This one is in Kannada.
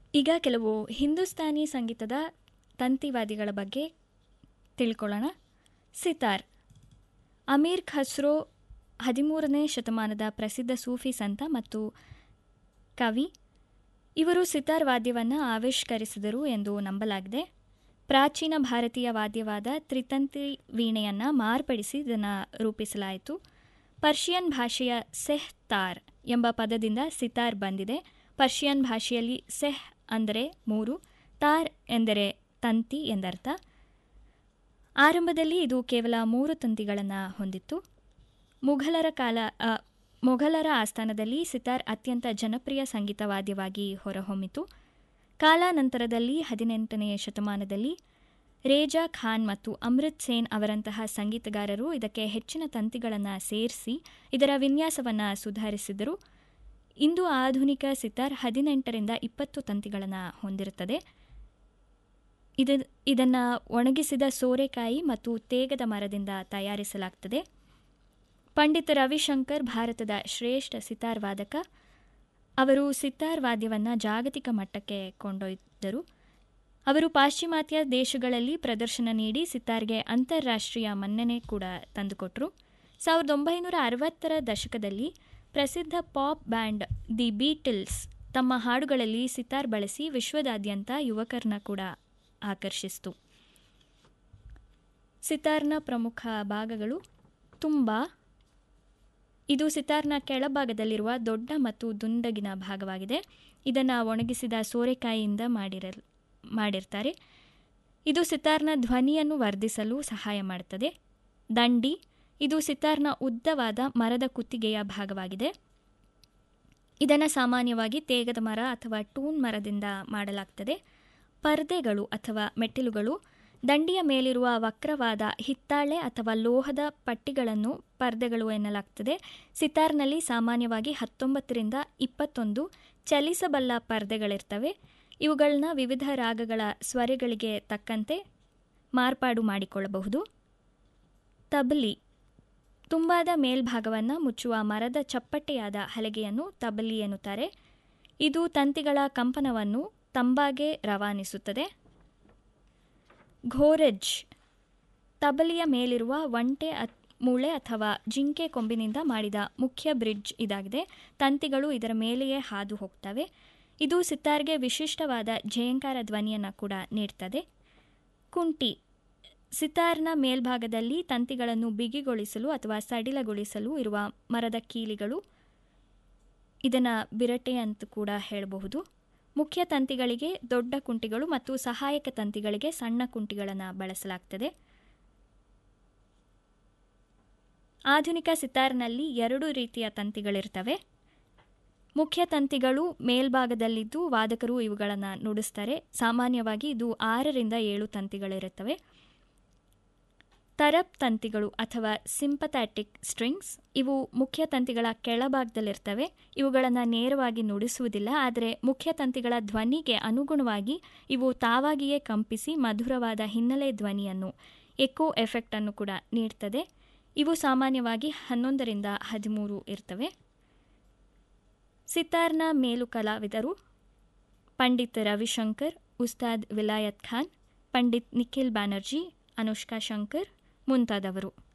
ಈಗ ಕೆಲವು ಹಿಂದೂಸ್ತಾನಿ ಸಂಗೀತದ ತಂತಿವಾದಿಗಳ ಬಗ್ಗೆ ತಿಳ್ಕೊಳ್ಳೋಣ ಸಿತಾರ್ ಅಮೀರ್ ಖಸ್ರೋ ಹದಿಮೂರನೇ ಶತಮಾನದ ಪ್ರಸಿದ್ಧ ಸೂಫಿ ಸಂತ ಮತ್ತು ಕವಿ ಇವರು ಸಿತಾರ್ ವಾದ್ಯವನ್ನು ಆವಿಷ್ಕರಿಸಿದರು ಎಂದು ನಂಬಲಾಗಿದೆ ಪ್ರಾಚೀನ ಭಾರತೀಯ ವಾದ್ಯವಾದ ತ್ರಿತಂತಿ ವೀಣೆಯನ್ನು ಮಾರ್ಪಡಿಸಿ ಇದನ್ನು ರೂಪಿಸಲಾಯಿತು ಪರ್ಷಿಯನ್ ಭಾಷೆಯ ಸೆಹ್ ತಾರ್ ಎಂಬ ಪದದಿಂದ ಸಿತಾರ್ ಬಂದಿದೆ ಪರ್ಷಿಯನ್ ಭಾಷೆಯಲ್ಲಿ ಸೆಹ್ ಅಂದರೆ ಮೂರು ತಾರ್ ಎಂದರೆ ತಂತಿ ಎಂದರ್ಥ ಆರಂಭದಲ್ಲಿ ಇದು ಕೇವಲ ಮೂರು ತಂತಿಗಳನ್ನು ಹೊಂದಿತ್ತು ಮುಘಲರ ಕಾಲ ಅ, ಮೊಘಲರ ಆಸ್ಥಾನದಲ್ಲಿ ಸಿತಾರ್ ಅತ್ಯಂತ ಜನಪ್ರಿಯ ಸಂಗೀತ ವಾದ್ಯವಾಗಿ ಹೊರಹೊಮ್ಮಿತು ಕಾಲಾನಂತರದಲ್ಲಿ ಹದಿನೆಂಟನೆಯ ಶತಮಾನದಲ್ಲಿ ರೇಜಾ ಖಾನ್ ಮತ್ತು ಅಮೃತ್ ಸೇನ್ ಅವರಂತಹ ಸಂಗೀತಗಾರರು ಇದಕ್ಕೆ ಹೆಚ್ಚಿನ ತಂತಿಗಳನ್ನು ಸೇರಿಸಿ ಇದರ ವಿನ್ಯಾಸವನ್ನು ಸುಧಾರಿಸಿದರು ಇಂದು ಆಧುನಿಕ ಸಿತಾರ್ ಹದಿನೆಂಟರಿಂದ ಇಪ್ಪತ್ತು ತಂತಿಗಳನ್ನು ಹೊಂದಿರುತ್ತದೆ ಇದು ಇದನ್ನು ಒಣಗಿಸಿದ ಸೋರೆಕಾಯಿ ಮತ್ತು ತೇಗದ ಮರದಿಂದ ತಯಾರಿಸಲಾಗ್ತದೆ ಪಂಡಿತ್ ರವಿಶಂಕರ್ ಭಾರತದ ಶ್ರೇಷ್ಠ ಸಿತಾರ್ ವಾದಕ ಅವರು ಸಿತಾರ್ ವಾದ್ಯವನ್ನು ಜಾಗತಿಕ ಮಟ್ಟಕ್ಕೆ ಕೊಂಡೊಯ್ದರು ಅವರು ಪಾಶ್ಚಿಮಾತ್ಯ ದೇಶಗಳಲ್ಲಿ ಪ್ರದರ್ಶನ ನೀಡಿ ಸಿತಾರ್ಗೆ ಅಂತಾರಾಷ್ಟ್ರೀಯ ಮನ್ನಣೆ ಕೂಡ ತಂದುಕೊಟ್ರು ಸಾವಿರದ ಒಂಬೈನೂರ ಅರವತ್ತರ ದಶಕದಲ್ಲಿ ಪ್ರಸಿದ್ಧ ಪಾಪ್ ಬ್ಯಾಂಡ್ ದಿ ಬೀಟಲ್ಸ್ ತಮ್ಮ ಹಾಡುಗಳಲ್ಲಿ ಸಿತಾರ್ ಬಳಸಿ ವಿಶ್ವದಾದ್ಯಂತ ಯುವಕರನ್ನ ಕೂಡ ಆಕರ್ಷಿಸಿತು ಸಿತಾರ್ನ ಪ್ರಮುಖ ಭಾಗಗಳು ತುಂಬ ಇದು ಸಿತಾರ್ನ ಕೆಳಭಾಗದಲ್ಲಿರುವ ದೊಡ್ಡ ಮತ್ತು ದುಂಡಗಿನ ಭಾಗವಾಗಿದೆ ಇದನ್ನು ಒಣಗಿಸಿದ ಸೋರೆಕಾಯಿಯಿಂದ ಮಾಡಿರಲ್ ಮಾಡಿರ್ತಾರೆ ಇದು ಸಿತಾರ್ನ ಧ್ವನಿಯನ್ನು ವರ್ಧಿಸಲು ಸಹಾಯ ಮಾಡುತ್ತದೆ ದಂಡಿ ಇದು ಸಿತಾರ್ನ ಉದ್ದವಾದ ಮರದ ಕುತ್ತಿಗೆಯ ಭಾಗವಾಗಿದೆ ಇದನ್ನು ಸಾಮಾನ್ಯವಾಗಿ ತೇಗದ ಮರ ಅಥವಾ ಟೂನ್ ಮರದಿಂದ ಮಾಡಲಾಗ್ತದೆ ಪರ್ದೆಗಳು ಅಥವಾ ಮೆಟ್ಟಿಲುಗಳು ದಂಡಿಯ ಮೇಲಿರುವ ವಕ್ರವಾದ ಹಿತ್ತಾಳೆ ಅಥವಾ ಲೋಹದ ಪಟ್ಟಿಗಳನ್ನು ಪರ್ದೆಗಳು ಎನ್ನಲಾಗ್ತದೆ ಸಿತಾರ್ನಲ್ಲಿ ಸಾಮಾನ್ಯವಾಗಿ ಹತ್ತೊಂಬತ್ತರಿಂದ ಇಪ್ಪತ್ತೊಂದು ಚಲಿಸಬಲ್ಲ ಪರ್ದೆಗಳಿರ್ತವೆ ಇವುಗಳನ್ನ ವಿವಿಧ ರಾಗಗಳ ಸ್ವರಗಳಿಗೆ ತಕ್ಕಂತೆ ಮಾರ್ಪಾಡು ಮಾಡಿಕೊಳ್ಳಬಹುದು ತಬಲಿ ತುಂಬಾದ ಮೇಲ್ಭಾಗವನ್ನು ಮುಚ್ಚುವ ಮರದ ಚಪ್ಪಟೆಯಾದ ಹಲಗೆಯನ್ನು ತಬಲಿ ಎನ್ನುತ್ತಾರೆ ಇದು ತಂತಿಗಳ ಕಂಪನವನ್ನು ತಂಬಾಗೆ ರವಾನಿಸುತ್ತದೆ ಘೋರೆಜ್ ತಬಲಿಯ ಮೇಲಿರುವ ಒಂಟೆ ಅತ್ ಮೂಳೆ ಅಥವಾ ಜಿಂಕೆ ಕೊಂಬಿನಿಂದ ಮಾಡಿದ ಮುಖ್ಯ ಬ್ರಿಡ್ಜ್ ಇದಾಗಿದೆ ತಂತಿಗಳು ಇದರ ಮೇಲೆಯೇ ಹಾದು ಹೋಗ್ತವೆ ಇದು ಸಿತಾರ್ಗೆ ವಿಶಿಷ್ಟವಾದ ಜಯಂಕಾರ ಧ್ವನಿಯನ್ನು ಕೂಡ ನೀಡ್ತದೆ ಕುಂಟಿ ಸಿತಾರ್ನ ಮೇಲ್ಭಾಗದಲ್ಲಿ ತಂತಿಗಳನ್ನು ಬಿಗಿಗೊಳಿಸಲು ಅಥವಾ ಸಡಿಲಗೊಳಿಸಲು ಇರುವ ಮರದ ಕೀಲಿಗಳು ಇದನ್ನು ಬಿರಟೆ ಅಂತ ಕೂಡ ಹೇಳಬಹುದು ಮುಖ್ಯ ತಂತಿಗಳಿಗೆ ದೊಡ್ಡ ಕುಂಟಿಗಳು ಮತ್ತು ಸಹಾಯಕ ತಂತಿಗಳಿಗೆ ಸಣ್ಣ ಕುಂಟಿಗಳನ್ನು ಬಳಸಲಾಗ್ತದೆ ಆಧುನಿಕ ಸಿತಾರ್ನಲ್ಲಿ ಎರಡು ರೀತಿಯ ತಂತಿಗಳಿರ್ತವೆ ಮುಖ್ಯ ತಂತಿಗಳು ಮೇಲ್ಭಾಗದಲ್ಲಿದ್ದು ವಾದಕರು ಇವುಗಳನ್ನು ನುಡಿಸ್ತಾರೆ ಸಾಮಾನ್ಯವಾಗಿ ಇದು ಆರರಿಂದ ಏಳು ತಂತಿಗಳಿರುತ್ತವೆ ತರಪ್ ತಂತಿಗಳು ಅಥವಾ ಸಿಂಪಥ್ಯಾಟಿಕ್ ಸ್ಟ್ರಿಂಗ್ಸ್ ಇವು ಮುಖ್ಯ ತಂತಿಗಳ ಕೆಳಭಾಗದಲ್ಲಿರ್ತವೆ ಇವುಗಳನ್ನು ನೇರವಾಗಿ ನುಡಿಸುವುದಿಲ್ಲ ಆದರೆ ಮುಖ್ಯ ತಂತಿಗಳ ಧ್ವನಿಗೆ ಅನುಗುಣವಾಗಿ ಇವು ತಾವಾಗಿಯೇ ಕಂಪಿಸಿ ಮಧುರವಾದ ಹಿನ್ನೆಲೆ ಧ್ವನಿಯನ್ನು ಎಕೋ ಎಫೆಕ್ಟ್ ಅನ್ನು ಕೂಡ ನೀಡ್ತದೆ ಇವು ಸಾಮಾನ್ಯವಾಗಿ ಹನ್ನೊಂದರಿಂದ ಹದಿಮೂರು ಇರ್ತವೆ ಸಿತಾರ್ನ ಮೇಲು ಕಲಾವಿದರು ಪಂಡಿತ್ ರವಿಶಂಕರ್ ಉಸ್ತಾದ್ ವಿಲಾಯತ್ ಖಾನ್ ಪಂಡಿತ್ ನಿಖಿಲ್ ಬ್ಯಾನರ್ಜಿ ಅನುಷ್ಕಾ ಶಂಕರ್ ಮುಂತಾದವರು